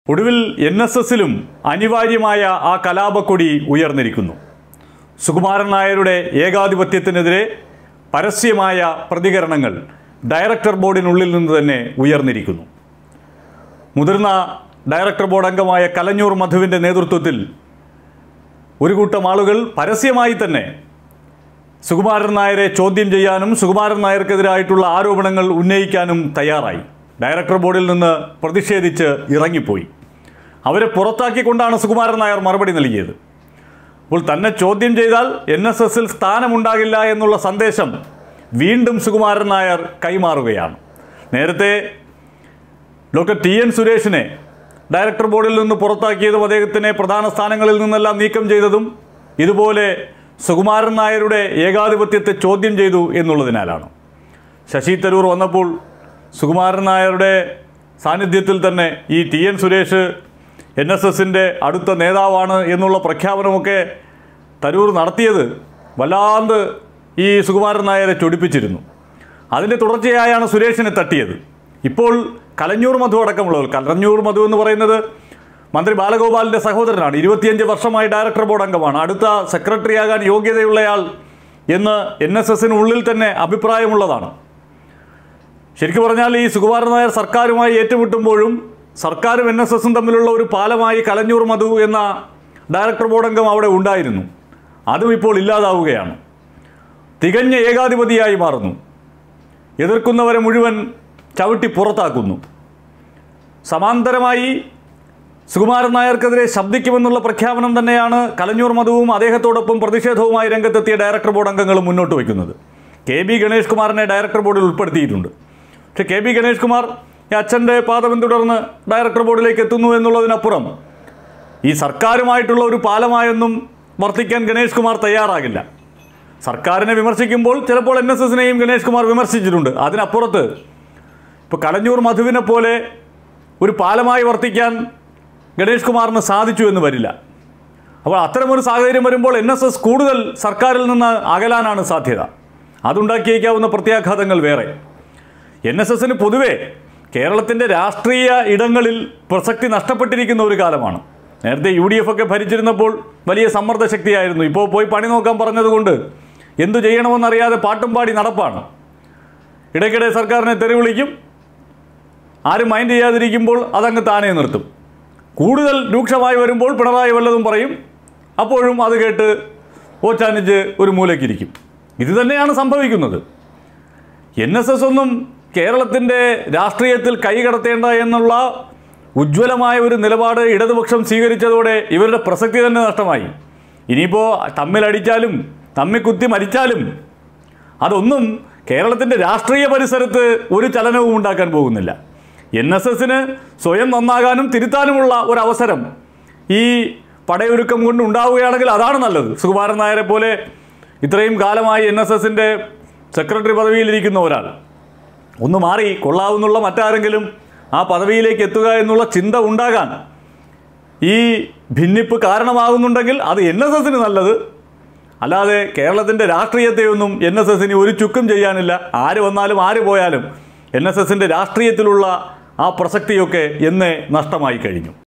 ഒടുവിൽ N S എസിലും അനിവാര്യമായ ആ കലാപക്കൊടി ഉയർന്നിരിക്കുന്നു സുകുമാരൻ നായരുടെ ഏകാധിപത്യത്തിനെതിരെ പരസ്യമായ പ്രതികരണങ്ങൾ ഡയറക്ടർ ബോർഡിനുള്ളിൽ നിന്ന് തന്നെ ഉയർന്നിരിക്കുന്നു മുതിർന്ന ഡയറക്ടർ ബോർഡ് അംഗമായ കലഞ്ഞൂർ മധുവിൻ്റെ നേതൃത്വത്തിൽ ഒരു കൂട്ടം ആളുകൾ പരസ്യമായി തന്നെ സുകുമാരൻ നായരെ ചോദ്യം ചെയ്യാനും സുകുമാരൻ നായർക്കെതിരായിട്ടുള്ള ആരോപണങ്ങൾ ഉന്നയിക്കാനും തയ്യാറായി ഡയറക്ടർ ബോർഡിൽ നിന്ന് പ്രതിഷേധിച്ച് ഇറങ്ങിപ്പോയി അവരെ പുറത്താക്കിക്കൊണ്ടാണ് സുകുമാരൻ നായർ മറുപടി നൽകിയത് അപ്പോൾ തന്നെ ചോദ്യം ചെയ്താൽ എൻ എസ് എസിൽ സ്ഥാനമുണ്ടാകില്ല എന്നുള്ള സന്ദേശം വീണ്ടും സുകുമാരൻ നായർ കൈമാറുകയാണ് നേരത്തെ ഡോക്ടർ ടി എൻ സുരേഷിനെ ഡയറക്ടർ ബോർഡിൽ നിന്ന് പുറത്താക്കിയതും അദ്ദേഹത്തിനെ പ്രധാന സ്ഥാനങ്ങളിൽ നിന്നെല്ലാം നീക്കം ചെയ്തതും ഇതുപോലെ സുകുമാരൻ നായരുടെ ഏകാധിപത്യത്തെ ചോദ്യം ചെയ്തു എന്നുള്ളതിനാലാണ് ശശി തരൂർ വന്നപ്പോൾ സുകുമാരൻ നായരുടെ സാന്നിധ്യത്തിൽ തന്നെ ഈ T N Suresh N S എസിൻ്റെ അടുത്ത നേതാവാണ് എന്നുള്ള പ്രഖ്യാപനമൊക്കെ തരൂർ നടത്തിയത് വല്ലാണ്ട് ഈ സുകുമാരൻ നായരെ ചൊടിപ്പിച്ചിരുന്നു അതിൻ്റെ തുടർച്ചയായാണ് സുരേഷിനെ തട്ടിയത് ഇപ്പോൾ കലഞ്ഞൂർ മധു അടക്കമുള്ളവർ കലഞ്ഞൂർ മധു എന്ന് പറയുന്നത് മന്ത്രി ബാലഗോപാലിൻ്റെ സഹോദരനാണ് ഇരുപത്തിയഞ്ച് വർഷമായി ഡയറക്ടർ ബോർഡ് അംഗമാണ് അടുത്ത സെക്രട്ടറിയാകാൻ യോഗ്യതയുള്ളയാൾ എന്ന് എൻ എസ് എസിനുള്ളിൽ തന്നെ അഭിപ്രായമുള്ളതാണ് ശരിക്കും പറഞ്ഞാൽ ഈ സുകുമാരൻ നായർ സർക്കാരുമായി ഏറ്റുമുട്ടുമ്പോഴും സർക്കാരും എൻ എസ് എസും തമ്മിലുള്ള ഒരു പാലമായി കലഞ്ഞൂർ മധു എന്ന ഡയറക്ടർ ബോർഡ് അംഗം അവിടെ ഉണ്ടായിരുന്നു അതും ഇപ്പോൾ ഇല്ലാതാവുകയാണ് തികഞ്ഞ ഏകാധിപതിയായി മാറുന്നു എതിർക്കുന്നവരെ മുഴുവൻ ചവിട്ടി പുറത്താക്കുന്നു സമാന്തരമായി സുകുമാരൻ നായർക്കെതിരെ ശബ്ദിക്കുമെന്നുള്ള പ്രഖ്യാപനം തന്നെയാണ് കലഞ്ഞൂർ മധുവും അദ്ദേഹത്തോടൊപ്പം പ്രതിഷേധവുമായി രംഗത്തെത്തിയ ഡയറക്ടർ ബോർഡ് അംഗങ്ങളും മുന്നോട്ട് വയ്ക്കുന്നത് കെ ബി ഗണേഷ് കുമാറിനെ ഡയറക്ടർ ബോർഡിൽ ഉൾപ്പെടുത്തിയിട്ടുണ്ട് പക്ഷേ കെ ബി ഗണേഷ് കുമാർ ഈ അച്ഛൻ്റെ പാത പിന്തുടർന്ന് ഡയറക്ടർ ബോർഡിലേക്ക് എത്തുന്നു എന്നുള്ളതിനപ്പുറം ഈ സർക്കാരുമായിട്ടുള്ള ഒരു പാലമായൊന്നും വർത്തിക്കാൻ ഗണേഷ് കുമാർ തയ്യാറാകില്ല സർക്കാരിനെ വിമർശിക്കുമ്പോൾ ചിലപ്പോൾ എൻ എസ് എസിനെയും ഗണേഷ് കുമാർ വിമർശിച്ചിട്ടുണ്ട് അതിനപ്പുറത്ത് ഇപ്പോൾ കലഞ്ഞൂർ മധുവിനെ പോലെ ഒരു പാലമായി വർത്തിക്കാൻ ഗണേഷ് കുമാറിന് സാധിച്ചു എന്ന് വരില്ല അപ്പോൾ അത്തരമൊരു സാഹചര്യം വരുമ്പോൾ എൻ എസ് എസ് കൂടുതൽ സർക്കാരിൽ നിന്ന് അകലാനാണ് സാധ്യത അതുണ്ടാക്കിയേക്കാവുന്ന പ്രത്യാഘാതങ്ങൾ വേറെ എൻ എസ് എസിന് പൊതുവേ കേരളത്തിൻ്റെ രാഷ്ട്രീയ ഇടങ്ങളിൽ പ്രസക്തി നഷ്ടപ്പെട്ടിരിക്കുന്ന ഒരു കാലമാണ് നേരത്തെ യു ഡി എഫ് ഒക്കെ ഭരിച്ചിരുന്നപ്പോൾ വലിയ സമ്മർദ്ദ ശക്തിയായിരുന്നു ഇപ്പോൾ പോയി പണി നോക്കാൻ പറഞ്ഞതുകൊണ്ട് എന്തു ചെയ്യണമെന്നറിയാതെ പാട്ടും പാടി നടപ്പാണ് ഇടയ്ക്കിടെ സർക്കാരിനെ തെറി വിളിക്കും ആരും മൈൻഡ് ചെയ്യാതിരിക്കുമ്പോൾ അതങ്ങ് താനേ നിർത്തും കൂടുതൽ രൂക്ഷമായി വരുമ്പോൾ പിണറായി വല്ലതും പറയും അപ്പോഴും അത് കേട്ട് ഓച്ചാനിച്ച് ഒരു മൂലയ്ക്കിരിക്കും ഇത് തന്നെയാണ് സംഭവിക്കുന്നത് എൻ എസ് എസ് ഒന്നും കേരളത്തിൻ്റെ രാഷ്ട്രീയത്തിൽ കൈകടത്തേണ്ട എന്നുള്ള ഉജ്ജ്വലമായ ഒരു നിലപാട് ഇടതുപക്ഷം സ്വീകരിച്ചതോടെ ഇവരുടെ പ്രസക്തി തന്നെ നഷ്ടമായി ഇനിയിപ്പോൾ തമ്മിലടിച്ചാലും തമ്മിൽ കുത്തി മരിച്ചാലും അതൊന്നും കേരളത്തിൻ്റെ രാഷ്ട്രീയ പരിസരത്ത് ഒരു ചലനവും ഉണ്ടാക്കാൻ പോകുന്നില്ല എൻ എസ് എസിന് സ്വയം നന്നാകാനും തിരുത്താനുമുള്ള ഒരു അവസരം ഈ പടയൊരുക്കം കൊണ്ട് ഉണ്ടാവുകയാണെങ്കിൽ അതാണ് നല്ലത് സുകുമാരൻ നായരെ പോലെ ഇത്രയും കാലമായി എൻ എസ് എസിൻ്റെ സെക്രട്ടറി പദവിയിലിരിക്കുന്ന ഒരാൾ ഒന്ന് മാറി കൊള്ളാവുന്നുള്ള മറ്റാരെങ്കിലും ആ പദവിയിലേക്ക് എത്തുക എന്നുള്ള ചിന്ത ഉണ്ടാകാൻ ഈ ഭിന്നിപ്പ് കാരണമാകുന്നുണ്ടെങ്കിൽ അത് എൻ എസ് എസിന് നല്ലത് അല്ലാതെ കേരളത്തിൻ്റെ രാഷ്ട്രീയത്തെയൊന്നും എൻ എസ് എസിന് ഒരു ചുക്കും ചെയ്യാനില്ല ആര് വന്നാലും ആര് പോയാലും എൻ എസ് എസിൻ്റെ രാഷ്ട്രീയത്തിലുള്ള ആ പ്രസക്തിയൊക്കെ എന്നേ നഷ്ടമായി കഴിഞ്ഞു